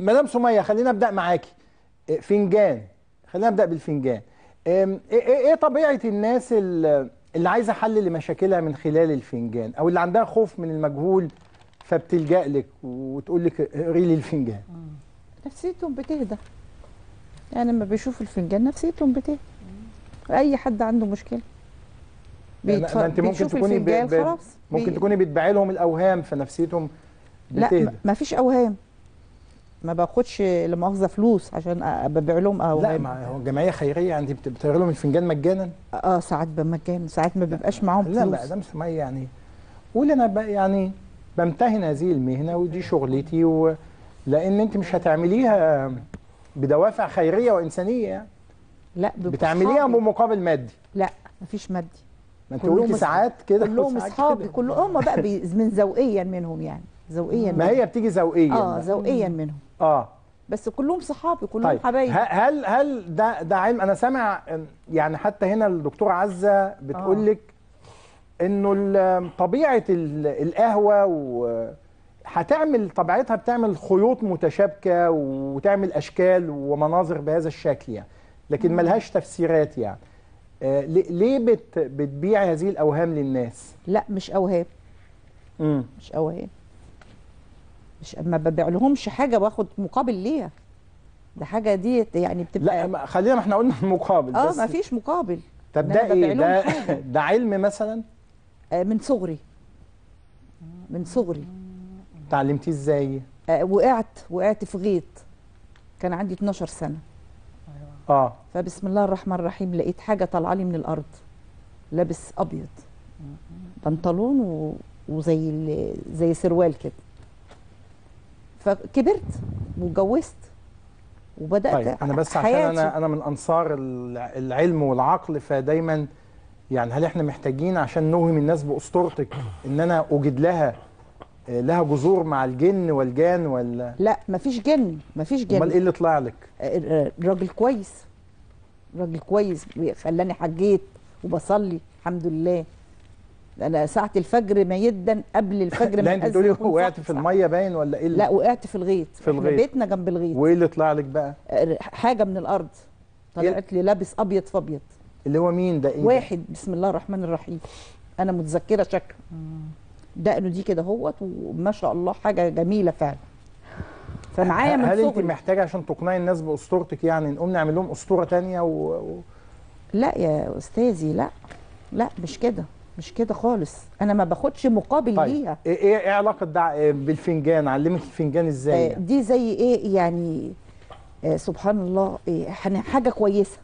مدام سميه خلينا ابدا معاكي آه، فنجان خلينا ابدا بالفنجان آم، ايه إيه- ايه طبيعه الناس ال- اللي عايزه حل لمشاكلها من خلال الفنجان او اللي عندها خوف من المجهول فبتلجأ لك وتقول لك اقري لي الفنجان نفسيتهم بتهدى يعني لما بيشوفوا الفنجان نفسيتهم بتهدى اي حد عنده مشكله ما- بيتف- ما انت ممكن بيشوف تكوني ب... الفنجان ب... خلاص ممكن بي- تكوني بتبيعي لهم الاوهام فنفسيتهم لا بتهدى ما- ما فيش اوهام ما باخدش لا مؤاخذه فلوس عشان أ- ببيع لهم لا اوهام ما هو جمعيه خيريه انت بت- بتغير لهم الفنجان مجانا اه ساعات بمجان ساعات ما بيبقاش معاهم لا فلوس لا ده مش مية يعني قول انا ب... يعني بمتهن هذه المهنه ودي شغلتي و... لان انت مش هتعمليها بدوافع خيريه وانسانيه يعني لا بيبقوا بتعمليها صحابي. بمقابل مادي لا ما فيش مادي ما انت كلهم قلتي أصحاب. ساعات كده كلهم وساعات اصحابي كده. كلهم بقى بي من ذوقيا منهم يعني ذوقيا ما منهم. هي بتيجي ذوقيا اه بقى. ذوقيا منهم اه بس كلهم صحابي كلهم طيب حبايبي ه- هل هل ده ده علم انا سامع إن- يعني حتى هنا الدكتوره عزه بتقول آه. لك انه ال- طبيعه ال- القهوه و هتعمل طبيعتها بتعمل خيوط متشابكه وتعمل اشكال ومناظر بهذا الشكل يعني لكن ملهاش تفسيرات يعني آه، ليه ليه بت بتبيع هذه الاوهام للناس؟ لا مش اوهام امم مش اوهام مش ما ببيع لهمش حاجه باخد مقابل ليها ده حاجه دي يعني بتبقى لا ما- خلينا ما احنا قلنا المقابل اه بس ما فيش مقابل طب إن ده أنا ببيع ايه لهم ده حاجة. ده علم مثلا آه من صغري من صغري اتعلمتيه ازاي؟ آه وقعت وقعت في غيط كان عندي 12 سنه اه فبسم الله الرحمن الرحيم لقيت حاجه طالعه لي من الارض لابس ابيض بنطلون و... وزي ال... زي سروال كده فكبرت واتجوزت وبدات طيب انا بس عشان حياتي. انا انا من انصار الع- العلم والعقل فدايما يعني هل احنا محتاجين عشان نوهم الناس باسطورتك ان انا اوجد لها آه، لها جذور مع الجن والجان ولا لا مفيش جن مفيش جن امال ايه اللي طلع لك؟ آه، راجل كويس راجل كويس خلاني حجيت وبصلي الحمد لله انا ساعه الفجر ميدا قبل الفجر لا ما انت يأذن بتقولي أكون وقعت صاحي في ساعة. الميه باين ولا ايه اللي- لا وقعت في الغيط في إحنا الغيط. بيتنا جنب الغيط وايه اللي طلع لك بقى؟ آه، حاجه من الارض طلعت لي لابس ابيض في ابيض اللي هو مين ده ايه ده؟ واحد بسم الله الرحمن الرحيم انا متذكره شكله دقنه دي كده اهوت وما شاء الله حاجه جميله فعلا فمعايا من هل انت صغري محتاجه عشان تقنعي الناس باسطورتك يعني نقوم نعمل لهم اسطوره تانية و... و... لا يا استاذي لا لا مش كده مش كده خالص انا ما باخدش مقابل طيب ليها ايه ايه إيه علاقه ده آه، بالفنجان علمك الفنجان ازاي آه، يعني؟ دي زي ايه يعني آه، سبحان الله إيه حن- حاجه كويسه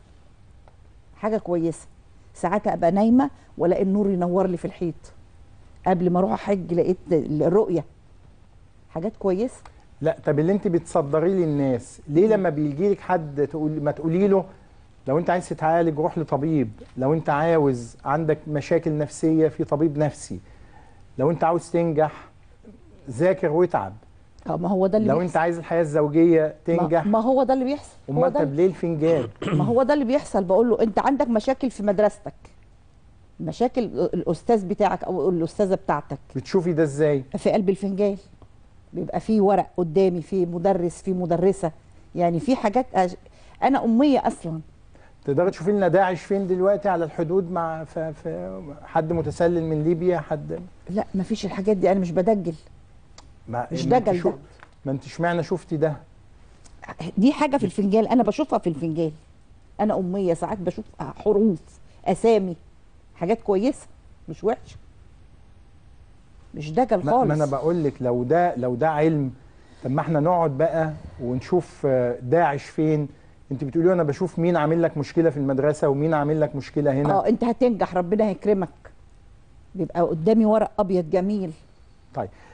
حاجه كويسه ساعات ابقى نايمه والاقي النور ينور لي في الحيط قبل ما اروح احج لقيت الرؤيه حاجات كويسه لا طب اللي انت بتصدريه للناس ليه لما بيجي لك حد تقول ما تقولي له لو انت عايز تتعالج روح لطبيب لو انت عاوز عندك مشاكل نفسيه في طبيب نفسي لو انت عاوز تنجح ذاكر واتعب اه ما هو ده اللي لو بيحصل انت عايز الحياه الزوجيه تنجح ما, ما هو ده اللي بيحصل هو امال ده طب ليه الفنجان ما هو ده اللي بيحصل بقول له انت عندك مشاكل في مدرستك مشاكل الاستاذ بتاعك او الاستاذه بتاعتك بتشوفي ده ازاي في قلب الفنجان بيبقى في ورق قدامي في مدرس في مدرسه يعني في حاجات أج... انا اميه اصلا تقدري تشوفي لنا داعش فين دلوقتي على الحدود مع ف... ف... حد متسلل من ليبيا حد لا ما فيش الحاجات دي انا مش بدجل ما مش ما انت دجل شو- ده. ما انت اشمعنى شفتي ده دي حاجه في الفنجان انا بشوفها في الفنجان انا اميه ساعات بشوف حروف اسامي حاجات كويسه مش وحشه مش دجل ما, خالص ما انا بقول لك لو ده لو ده علم طب ما احنا نقعد بقى ونشوف آه، داعش فين انت بتقولي انا بشوف مين عامل لك مشكله في المدرسه ومين عامل لك مشكله هنا اه انت هتنجح ربنا هيكرمك بيبقى قدامي ورق ابيض جميل طيب